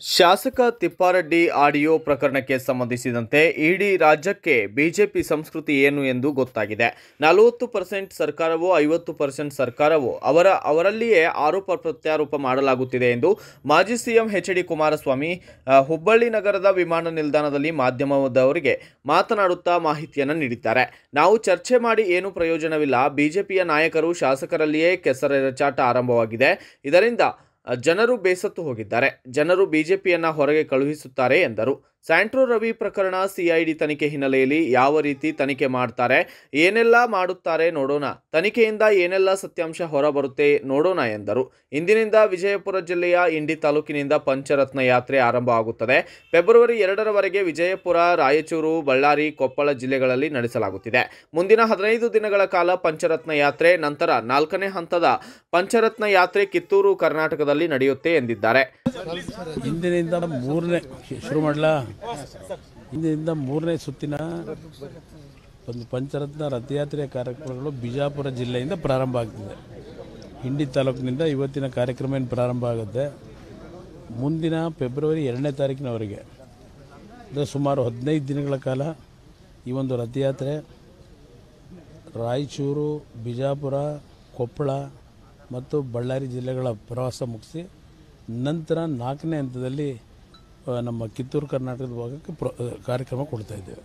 ಶಾಸಕ ತಿಪ್ಪಾರೆಡ್ಡಿ ಆಡಿಯೋ ಪ್ರಕರಣಕ್ಕೆ ಸಂಬಂಧಿಸಿದಂತೆ ಇಡೀ ರಾಜ್ಯಕ್ಕೆ ಬಿಜೆಪಿ ಸಂಸ್ಕೃತಿ ಏನು ಎಂದು ಗೊತ್ತಾಗಿದೆ ನಲವತ್ತು ಪರ್ಸೆಂಟ್ ಸರ್ಕಾರವೋ ಐವತ್ತು ಪರ್ಸೆಂಟ್ ಸರ್ಕಾರವೋ ಅವರ ಅವರಲ್ಲಿಯೇ ಆರೋಪ ಪ್ರತ್ಯಾರೋಪ ಮಾಡಲಾಗುತ್ತಿದೆ ಎಂದು ಮಾಜಿ ಸಿಎಂ ಎಚ್ ಡಿ ಕುಮಾರಸ್ವಾಮಿ ಆ, ಹುಬ್ಬಳ್ಳಿ ನಗರದ ವಿಮಾನ ನಿಲ್ದಾಣದಲ್ಲಿ ಮಾಧ್ಯಮದವರಿಗೆ ಮಾತನಾಡುತ್ತಾ ಮಾಹಿತಿಯನ್ನು ನೀಡಿದ್ದಾರೆ ನಾವು ಚರ್ಚೆ ಮಾಡಿ ಏನು ಪ್ರಯೋಜನವಿಲ್ಲ ಬಿಜೆಪಿಯ ನಾಯಕರು ಶಾಸಕರಲ್ಲಿಯೇ ಕೆಸರೆರಚಾಟ ಆರಂಭವಾಗಿದೆ ಇದರಿಂದ ಜನರು ಬೇಸತ್ತು ಹೋಗಿದ್ದಾರೆ ಜನರು ಬಿಜೆಪಿಯನ್ನ ಹೊರಗೆ ಕಳುಹಿಸುತ್ತಾರೆ ಎಂದರು ಸ್ಯಾಂಟ್ರೋ ರವಿ ಪ್ರಕರಣ ಸಿಐಡಿ ತನಿಖೆ ಹಿನ್ನೆಲೆಯಲ್ಲಿ ಯಾವ ರೀತಿ ತನಿಖೆ ಮಾಡ್ತಾರೆ ಏನೆಲ್ಲ ಮಾಡುತ್ತಾರೆ ನೋಡೋಣ ತನಿಖೆಯಿಂದ ಏನೆಲ್ಲ ಸತ್ಯಾಂಶ ಹೊರಬರುತ್ತೆ ನೋಡೋಣ ಎಂದರು ಇಂದಿನಿಂದ ವಿಜಯಪುರ ಜಿಲ್ಲೆಯ ಇಂಡಿ ತಾಲೂಕಿನಿಂದ ಪಂಚರತ್ನ ಯಾತ್ರೆ ಆರಂಭ ಆಗುತ್ತದೆ ಫೆಬ್ರವರಿ ಎರಡರವರೆಗೆ ವಿಜಯಪುರ ರಾಯಚೂರು ಬಳ್ಳಾರಿ ಕೊಪ್ಪಳ ಜಿಲ್ಲೆಗಳಲ್ಲಿ ನಡೆಸಲಾಗುತ್ತಿದೆ ಮುಂದಿನ ಹದಿನೈದು ದಿನಗಳ ಕಾಲ ಪಂಚರತ್ನ ಯಾತ್ರೆ ನಂತರ ನಾಲ್ಕನೇ ಹಂತದ ಪಂಚರತ್ನ ಯಾತ್ರೆ ಕಿತ್ತೂರು ಕರ್ನಾಟಕದಲ್ಲಿ ನಡೆಯುತ್ತೆ ಎಂದಿದ್ದಾರೆ ಇಂದಿನಿಂದ ಮೂರನೇ ಶುರು ಮಾಡಲಾ ಇಂದಿನಿಂದ ಮೂರನೇ ಸುತ್ತಿನ ಒಂದು ಪಂಚರತ್ನ ರಥಯಾತ್ರೆಯ ಕಾರ್ಯಕ್ರಮಗಳು ಬಿಜಾಪುರ ಜಿಲ್ಲೆಯಿಂದ ಪ್ರಾರಂಭ ಆಗ್ತಿದೆ ಹಿಂಡಿ ತಾಲೂಕಿನಿಂದ ಇವತ್ತಿನ ಕಾರ್ಯಕ್ರಮ ಏನು ಪ್ರಾರಂಭ ಆಗುತ್ತೆ ಮುಂದಿನ ಫೆಬ್ರವರಿ ಎರಡನೇ ತಾರೀಕಿನವರೆಗೆ ಅಂದರೆ ಸುಮಾರು ಹದಿನೈದು ದಿನಗಳ ಕಾಲ ಈ ಒಂದು ರಥಯಾತ್ರೆ ರಾಯಚೂರು ಬಿಜಾಪುರ ಕೊಪ್ಪಳ ಮತ್ತು ಬಳ್ಳಾರಿ ಜಿಲ್ಲೆಗಳ ಪ್ರವಾಸ ಮುಗಿಸಿ ನಂತರ ನಾಲ್ಕನೇ ಹಂತದಲ್ಲಿ ಆ, ನಮ್ಮ ಕಿತ್ತೂರು ಕರ್ನಾಟಕದ ಭಾಗಕ್ಕೆ ಪ್ರ ಆ, ಕಾರ್ಯಕ್ರಮ ಕೊಡ್ತಾ ಇದ್ದೇವೆ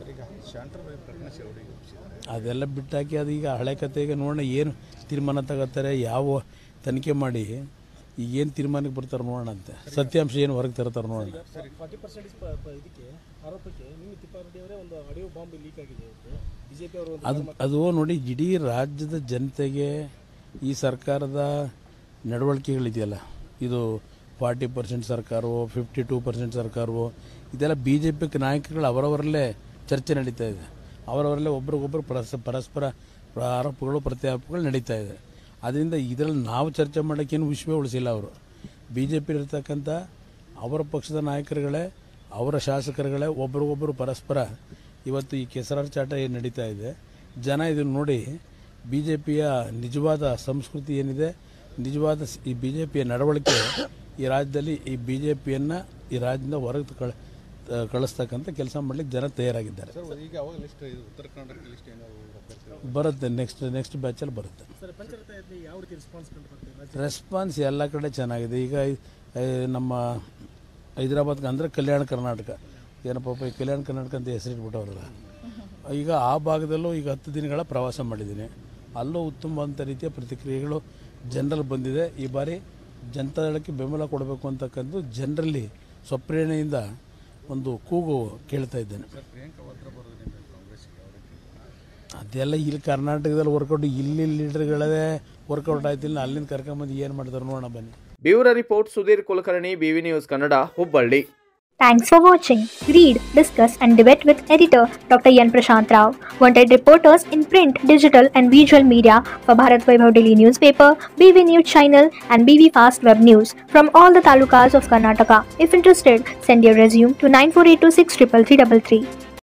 ಅದೆಲ್ಲ ಬಿಟ್ಟಾಕಿ ಅದೀಗ ಹಳೆ ಕತೆಗೆ ನೋಡೋಣ ಏನು ತೀರ್ಮಾನ ತಗೋತಾರೆ ಯಾವ ತನಿಖೆ ಮಾಡಿ ಏನು ತೀರ್ಮಾನಕ್ಕೆ ಬರ್ತಾರೆ ನೋಡೋಣ ಅಂತೆ ಸತ್ಯಾಂಶ ಏನು ಹೊರಗೆ ತರ್ತಾರೆ ನೋಡೋಣ ಫಾರ್ಟಿ ಪರ್ಸೆಂಟ್ ಇದಕ್ಕೆ ಆರೋಪಕ್ಕೆ ನಿನ್ನೆ ತಿಪ್ಪಾರೆಡ್ಡಿ ಅವರೇ ಒಂದು ಆಡಿಯೋ ಬಾಂಬ್ ಲೀಕ್ ಆಗಿದೆ ಬಿಜೆಪಿ ಅವರು ಅದು ಅದು ನೋಡಿ ಇಡೀ ರಾಜ್ಯದ ಜನತೆಗೆ ಈ ಸರ್ಕಾರದ ನಡವಳಿಕೆಗಳಿದೆಯಲ್ಲ ಇದು ಫಾರ್ಟಿ ಪರ್ಸೆಂಟ್ ಸರ್ಕಾರವೋ ಫಿಫ್ಟಿ ಟೂ ಪರ್ಸೆಂಟ್ ಸರ್ಕಾರವೋ ಇದೆಲ್ಲ ಬಿ ಜೆ ಪಿ ನಾಯಕರುಗಳು ಅವರವರಲ್ಲೇ ಚರ್ಚೆ ನಡೀತಾ ಇದೆ ಅವರವರಲ್ಲೇ ಒಬ್ರಿಗೊಬ್ಬರು ಪರಸ್ ಪರಸ್ಪರ ಆರೋಪಗಳು ಪ್ರತ್ಯಾರೋಪಗಳು ನಡೀತಾ ಇದೆ ಅದರಿಂದ ಇದರಲ್ಲಿ ನಾವು ಚರ್ಚೆ ಮಾಡೋಕ್ಕೇನು ವಿಷಯವೇ ಉಳಿಸಿಲ್ಲ ಅವರು ಬಿ ಜೆ ಪಿ ಇರ್ತಕ್ಕಂಥ ಅವರ ಪಕ್ಷದ ನಾಯಕರುಗಳೇ ಅವರ ಶಾಸಕರುಗಳೇ ಒಬ್ರಿಗೊಬ್ಬರು ಪರಸ್ಪರ ಇವತ್ತು ಈ ಕೆಸರಾಚಾಟ ಏನು ನಡೀತಾ ಇದೆ ಜನ ಇದನ್ನು ನೋಡಿ ಬಿ ಜೆ ಪಿಯ ನಿಜವಾದ ಸಂಸ್ಕೃತಿ ಏನಿದೆ ನಿಜವಾದ ಸ್- ಈ ಬಿ ಜೆ ಪಿಯ ನಡವಳಿಕೆ ಈ ರಾಜ್ಯದಲ್ಲಿ ಈ ಬಿ ಜೆ ಪಿಯನ್ನು ಈ ರಾಜ್ಯದಿಂದ ಹೊರಗೆ ಕಳ ಕಳಿಸ್ತಕ್ಕಂಥ ಕೆಲಸ ಮಾಡಲಿಕ್ಕೆ ಜನ ತಯಾರಾಗಿದ್ದಾರೆ ಈಗ ಅವಾಗ ಲಿಸ್ಟ್ ಇದು ಉತ್ತರ ಕರ್ನಾಟಕ ಲಿಸ್ಟ್ ಏನಾದ್ರು ಅಭ್ಯರ್ಥಿಗಳು ಬರುತ್ತೆ ನೆಕ್ಸ್ಟ್ ನೆಕ್ಸ್ಟ್ ಬ್ಯಾಚಲ್ಲಿ ಬರುತ್ತೆ ಸರ್ ಪಂಚರತ್ನ ಯಾವ ರೀತಿ ರೆಸ್ಪಾನ್ಸ್ ಕಂಡು ಬರ್ತೀವಿ ರೆಸ್ಪಾನ್ಸ್ ಎಲ್ಲ ಕಡೆ ಚೆನ್ನಾಗಿದೆ ಈಗ ಈ- ಈ ನಮ್ಮ ಹೈದರಾಬಾದ್ಗೆ ಅಂದರೆ ಕಲ್ಯಾಣ ಕರ್ನಾಟಕ ಏನಪ್ಪ ಈ ಕಲ್ಯಾಣ ಕರ್ನಾಟಕ ಅಂತ ಹೆಸರಿಟ್ಬಿಟ್ಟವ್ರಲ್ಲ ಈಗ ಆ ಭಾಗದಲ್ಲೂ ಈಗ ಹತ್ತು ದಿನಗಳ ಪ್ರವಾಸ ಮಾಡಿದ್ದೀನಿ ಅಲ್ಲೂ ಉತ್ತಮವಾದಂಥ ರೀತಿಯ ಪ್ರತಿಕ್ರಿಯೆಗಳು ಜನರಲ್ಲಿ ಬಂದಿದೆ ಈ ಬಾರಿ ಜನತಾದಳಕ್ಕೆ ಬೆಂಬಲ ಕೊಡಬೇಕು ಅಂತಕ್ಕಂಥದ್ದು ಜನರಲ್ಲಿ ಸ್ವಪ್ರೇರಣೆಯಿಂದ ಒಂದು ಕೂಗು ಕೇಳ್ತಾ ಇದ್ದೇನೆ ಪ್ರಿಯಾಂಕಾ ವಾದ್ರಾ ಬರೋದ್ರಿಂದ ಕಾಂಗ್ರೆಸ್ಗೆ ಯಾವ ರೀತಿ ಅದೆಲ್ಲ ಇಲ್ಲಿ ಕರ್ನಾಟಕದಲ್ಲಿ ವರ್ಕೌಟ್ ಇಲ್ಲಿ ಲೀಡರ್ಗಳೇ ವರ್ಕೌಟ್ ಆಯ್ತಿಲ್ಲ ಅಲ್ಲಿಂದ ಕರ್ಕೊಂಬಂದು ಏನು ಮಾಡ್ತಾರೆ ನೋಡೋಣ ಬನ್ನಿ bureau report Sudhir Kulkarni BV news Kannada Hubballi Thanks for watching. Read, discuss, and debate with editor Dr. Yan Prashant Rao. Wanted reporters in print, digital, and visual media for Bharat Vaibhav Daily newspaper, BV News channel, and BV Fast Web News from all the talukas of Karnataka. If interested, send your resume to 9482633333.